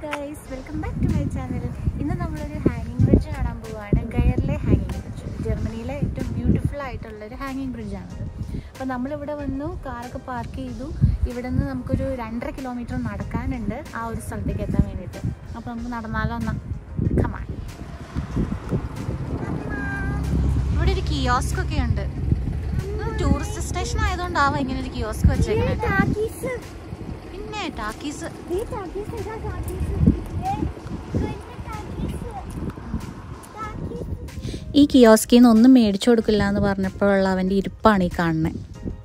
Guys welcome back to my channel ഇന്ന് നമ്മളൊരു ഹാങ്ങിങ് ബ്രിഡ്ജ് കാണാൻ പോവുകയാണ് ഗയറിലെ ഹാങ്ങിങ് ബ്രിഡ്ജ് ജർമ്മനിയിലെ ഏറ്റവും ബ്യൂട്ടിഫുൾ ആയിട്ടുള്ള ഒരു ഹാങ്ങിങ് ബ്രിഡ്ജാണത് അപ്പോൾ നമ്മളിവിടെ വന്നു കാറൊക്കെ പാർക്ക് ചെയ്തു ഇവിടെ നിന്ന് നമുക്കൊരു രണ്ടര കിലോമീറ്റർ നടക്കാനുണ്ട് ആ ഒരു സ്ഥലത്തേക്ക് എത്താൻ വേണ്ടിയിട്ട് അപ്പോൾ നമുക്ക് നടന്നാലോ എന്നാ കമാൻ ഇവിടെ ഒരു കിയോസ്ക് ഒക്കെ ഉണ്ട് ടൂറിസ്റ്റ് സ്റ്റേഷൻ ആയതുകൊണ്ടാവാം ഇങ്ങനെ ഒരു കിയോസ്ക് വെച്ചേക്കുന്നത് പിന്നെ ടാക്കീസ് ഈ കിയോസ്കിൽ നിന്ന് ഒന്നും മേടിച്ചു കൊടുക്കില്ല എന്ന് പറഞ്ഞപ്പോഴുള്ള അവൻ്റെ ഇരിപ്പാണ് ഈ കാണുന്നത്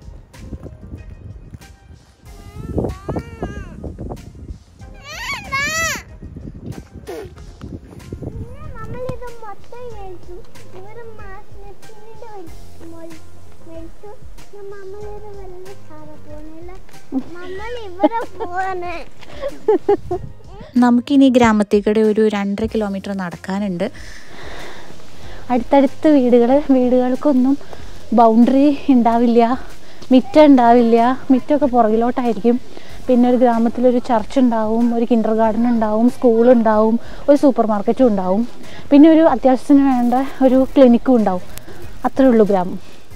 നമ്മളിത് മൊത്തം മേടിച്ചു ഇവര് മാസത്തിന്റെ മേടിച്ചു നമ്മളിത് വെള്ള സാറ പോണില്ല നമ്മൾ ഇവിടെ പോവാണ് നമുക്കിനി ഗ്രാമത്തേക്കൂടെ ഒരു രണ്ടര കിലോമീറ്റർ നടക്കാനുണ്ട് അടുത്തടുത്ത് വീടുകൾ വീടുകൾക്കൊന്നും ബൗണ്ടറി ഉണ്ടാവില്ല മിറ്റം ഉണ്ടാവില്ല മിറ്റമൊക്കെ പുറകിലോട്ടായിരിക്കും പിന്നെ ഒരു ഗ്രാമത്തിലൊരു ചർച്ച് ഉണ്ടാവും ഒരു കിൻഡർ ഗാർഡൻ ഉണ്ടാവും സ്കൂൾ ഉണ്ടാവും ഒരു സൂപ്പർ മാർക്കറ്റും ഉണ്ടാവും പിന്നെ ഒരു അത്യാവശ്യത്തിന് വേണ്ട ഒരു ക്ലിനിക്കും ഉണ്ടാവും അത്രേ ഉള്ളൂ ഗ്രാമം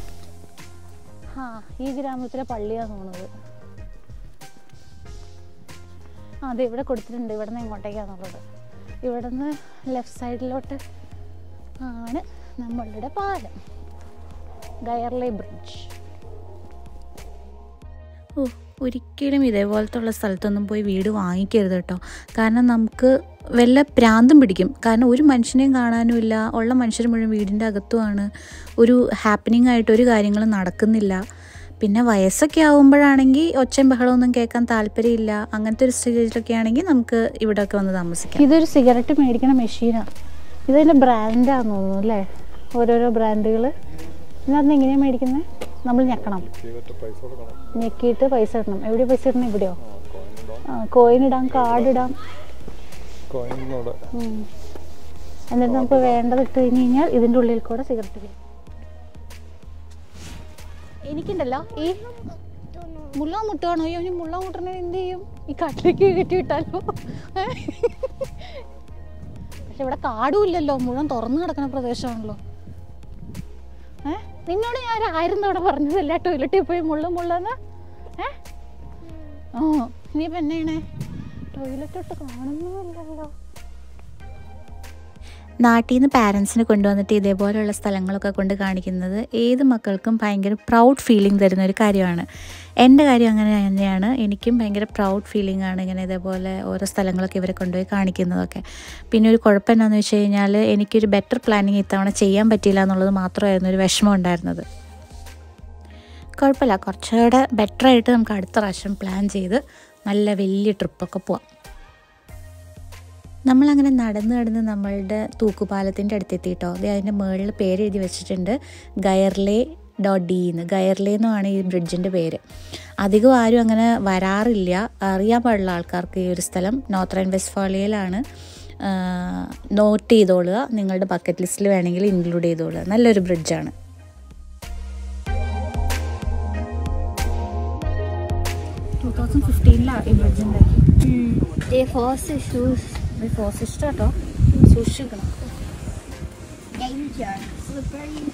ആ ഈ ഗ്രാമത്തിലെ പള്ളിയാണ് തോന്നുന്നത് ആ അതെ ഇവിടെ കൊടുത്തിട്ടുണ്ട് ഇവിടെ നിന്ന് എങ്ങോട്ടേക്കാന്നുള്ളത് ഇവിടെ നിന്ന് ലെഫ്റ്റ് സൈഡിലോട്ട് ആണ് നമ്മളുടെ പാലം ഗയർലെ ബ്രിഡ്ജ് ഓ ഒരിക്കലും ഇതേപോലത്തുള്ള സ്ഥലത്തൊന്നും പോയി വീട് വാങ്ങിക്കരുത് കേട്ടോ കാരണം നമുക്ക് വല്ല പ്രാന്തം പിടിക്കും കാരണം ഒരു മനുഷ്യനെയും കാണാനുമില്ല ഉള്ള മനുഷ്യർ മുഴുവൻ വീടിൻ്റെ അകത്തുമാണ് ഒരു ഹാപ്പനിങ് ആയിട്ട് ഒരു കാര്യങ്ങളും നടക്കുന്നില്ല പിന്നെ വയസ്സൊക്കെ ആകുമ്പോഴാണെങ്കിൽ ഒച്ചയും ബഹളമൊന്നും കേൾക്കാൻ താല്പര്യമില്ല അങ്ങനത്തെ ഒരു സ്റ്റേജിലൊക്കെ ആണെങ്കിൽ നമുക്ക് ഇവിടെയൊക്കെ വന്ന് താമസിക്കാം ഇതൊരു സിഗരറ്റ് മേടിക്കണ മെഷീനാണ് ഇതിൻ്റെ ബ്രാൻഡാന്ന് തോന്നുന്നു അല്ലേ ഓരോരോ ബ്രാൻഡുകൾ ഇതിനകത്ത് എങ്ങനെയാണ് മേടിക്കുന്നത് നമ്മൾ ഞെക്കണം ചെയ്തിട്ട് പൈസ കൊടുക്കണം ഞെക്കിയിട്ട് പൈസ ഇടണം എവിടെ പൈസ ഇടണം ഇവിടെയോ ആ കോയിൻ ഇടാം ആ കോയിൻ ഇടാം കാർഡ് ഇടാം കോയിൻ ഇവിടെ ഉം. എന്നിട്ട് നമുക്ക് വേണ്ടത് ഇട്ട് കഴിഞ്ഞ് കഴിഞ്ഞാൽ ഇതിൻ്റെ ഉള്ളിൽ കൂടെ സിഗരറ്റ് വരും എനിക്കുണ്ടല്ലോ ഈ മുള്ള മുട്ടാണോ അയ്യോ ഇനി മുള്ള മുട്ടണ എന്ത് ചെയ്യും ഈ കട്ടിലേക്ക് കെട്ടി വിട്ടാലോ ഏ? പക്ഷെ ഇവിടെ കാടും ഇല്ലല്ലോ മുഴുവൻ തുറന്നു കിടക്കുന്ന പ്രദേശമാണല്ലോ ഏ നിന്നോട് ഞാൻ ഒരു ആയിരം തവണ പറഞ്ഞതല്ല ടോയ്ലറ്റിൽ പോയി മുള്ള മുള്ളന്ന് ഏ ഓ ഇനിയിപ്പോൾ എന്നെയാണേ ടോയ്ലറ്റ് ഇട്ട് കാണുന്നുമില്ലല്ലോ നാട്ടിൽ നിന്ന് പാരൻസിനെ കൊണ്ടുവന്നിട്ട് ഇതേപോലെയുള്ള സ്ഥലങ്ങളൊക്കെ കൊണ്ട് കാണിക്കുന്നത് ഏത് മക്കൾക്കും ഭയങ്കര പ്രൗഡ് ഫീലിംഗ് തരുന്ന ഒരു കാര്യമാണ് എൻ്റെ കാര്യം അങ്ങനെ തന്നെയാണ് എനിക്കും ഭയങ്കര പ്രൗഡ് ഫീലിംഗ് ആണ് ഇങ്ങനെ ഇതേപോലെ ഓരോ സ്ഥലങ്ങളൊക്കെ ഇവരെ കൊണ്ടുപോയി കാണിക്കുന്നതൊക്കെ പിന്നെ ഒരു കുഴപ്പം എന്താണെന്ന് വെച്ച് കഴിഞ്ഞാൽ എനിക്കൊരു ബെറ്റർ പ്ലാനിങ് ഇത്തവണ ചെയ്യാൻ പറ്റിയില്ല എന്നുള്ളത് മാത്രമായിരുന്നു ഒരു വിഷമം ഉണ്ടായിരുന്നത് കുഴപ്പമില്ല കുറച്ചുകൂടെ ബെറ്ററായിട്ട് നമുക്ക് അടുത്ത പ്രാവശ്യം പ്ലാൻ ചെയ്ത് നല്ല വലിയ ട്രിപ്പൊക്കെ പോവാം നമ്മളങ്ങനെ നടന്ന് നടന്ന് നമ്മളുടെ തൂക്കുപാലത്തിൻ്റെ അടുത്തെത്തിയിട്ടോ അതെ അതിൻ്റെ മുകളിൽ പേര് എഴുതി വെച്ചിട്ടുണ്ട് ഗയർലേ ഡോട്ട് ഡി എന്ന് ഗയർലേ എന്നാണ് ഈ ബ്രിഡ്ജിൻ്റെ പേര് അധികം ആരും അങ്ങനെ വരാറില്ല അറിയാൻ പാടുള്ള ആൾക്കാർക്ക് ഈ ഒരു സ്ഥലം നോർത്ത് റൈൻ വെസ്റ്റ്ഫാളിയയിലാണ് നോട്ട് ചെയ്തോളുക നിങ്ങളുടെ ബക്കറ്റ് ലിസ്റ്റിൽ വേണമെങ്കിൽ ഇൻക്ലൂഡ് ചെയ്തോളുക നല്ലൊരു ബ്രിഡ്ജാണ് ടൂ തൗസൻഡ് ഫിഫ്റ്റീനിലാണ് ഈ ബ്രിഡ്ജ് ഉണ്ടാക്കി ഫോസ് ഷൂസ് ഫോസ് ഇഷ്ടം കേട്ടോ സൂക്ഷിക്കണം ഡേഞ്ചർ സ്ലിപ്പറി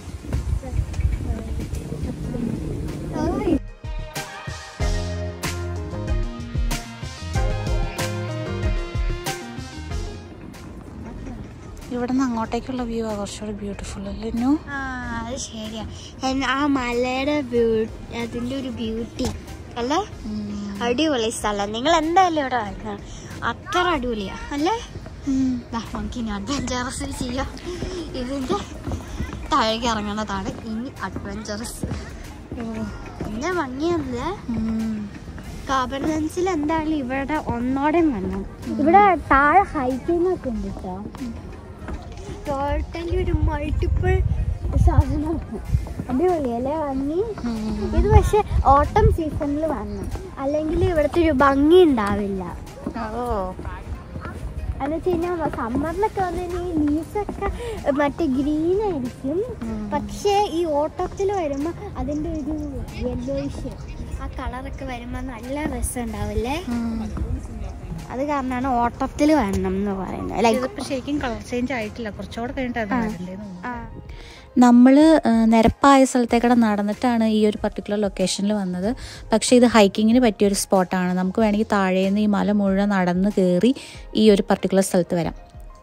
ഇവിടെ നിന്ന് അങ്ങോട്ടേക്കുള്ള വ്യൂ ആ കുറച്ചുകൂടി ബ്യൂട്ടിഫുൾ അല്ലേ നു ആ അത് ശരിയാ എൻ- ആ മലയുടെ ബ്യൂട്ടി അതിന്റെ ഒരു ബ്യൂട്ടി അല്ലേ അടിപൊളി സ്ഥലം നിങ്ങൾ എന്തായാലും ഇവിടെ വരണം അത്ര അടിപൊളിയാ അല്ലേ ദാ, നമുക്കിനി അഡ്വഞ്ചറസ് ചെയ്യാം ഇതിന്റെ താഴേക്ക് ഇറങ്ങണതാണ് ഇനി അഡ്വഞ്ചറസ് പിന്നെ ഭംഗിയല്ലേ കാബർഡൻസിൽ എന്തായാലും ഇവിടെ ഒന്നോടെ വരണം ഇവിടെ താഴെ ഹൈക്കിംഗ് ഒക്കെ ഉണ്ട് കേട്ടോ ടോട്ടലി ഒരു മൾട്ടിപ്പിൾ സാധനമാണ് അടിപൊളിയല്ലേ ഭംഗി ഇത് പക്ഷെ ഓട്ടം സീസണിൽ വരണം അല്ലെങ്കിൽ ഇവിടുത്തെ ഒരു ഭംഗി ഉണ്ടാവില്ല ഓ എന്ന് വെച്ച് കഴിഞ്ഞാൽ സമ്മറിലൊക്കെ വന്നു ലീവ്സൊക്കെ മറ്റേ ഗ്രീൻ ആയിരിക്കും പക്ഷേ ഈ ഓട്ടത്തിൽ വരുമ്പോൾ അതിൻ്റെ ഒരു യെല്ലോയിഷ് ആ കളറൊക്കെ വരുമ്പോൾ നല്ല രസം ഉണ്ടാവില്ലേ അത് കാരണമാണ് ഓട്ടത്തിൽ വരണം എന്ന് പറയുന്നത് ലൈക്ക് ഇതിപ്പോൾ ശരിക്കും കളർ ചേഞ്ച് ആയിട്ടില്ല കുറച്ചുകൂടെ കഴിഞ്ഞിട്ടായിരുന്നു ആ. വരണ്ടേന്ന് തോന്നുന്നു ആ നമ്മൾ നിരപ്പായ സ്ഥലത്തേക്കൂടെ നടന്നിട്ടാണ് ഈ ഒരു പർട്ടിക്കുലർ ലൊക്കേഷനിൽ വന്നത് പക്ഷേ ഇത് ഹൈക്കിങ്ങിന് പറ്റിയൊരു സ്പോട്ടാണ് നമുക്ക് വേണമെങ്കിൽ താഴേന്ന് ഈ മല മുഴുവൻ നടന്ന് കയറി ഈ ഒരു പർട്ടിക്കുലർ സ്ഥലത്ത് വരാം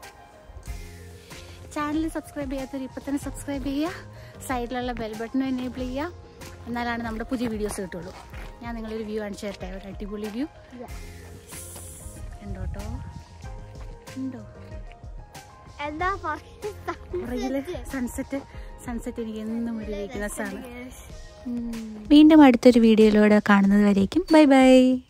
ചാനൽ സബ്സ്ക്രൈബ് ചെയ്യാത്തവർ ഇപ്പം തന്നെ സബ്സ്ക്രൈബ് ചെയ്യുക സൈഡിലുള്ള ബെൽ ബട്ടൺ എനേബിൾ ചെയ്യുക എന്നാലാണ് നമ്മുടെ പുതിയ വീഡിയോസ് കിട്ടുള്ളൂ ഞാൻ നിങ്ങളൊരു വ്യൂ കാണിച്ചു തരട്ടെ ഒരു അടിപൊളി വ്യൂ ഉണ്ടോട്ടോ ഉണ്ടോ എന്താ പുറകില് സൺസെറ്റ് സൺസെറ്റ് എനിക്ക് എന്നും ഒരു വീക്ക്നെസ് ആണ് പറയുക വീണ്ടും അടുത്തൊരു വീഡിയോയിലൂടെ കാണുന്നത് വരേക്കും ബൈ ബൈ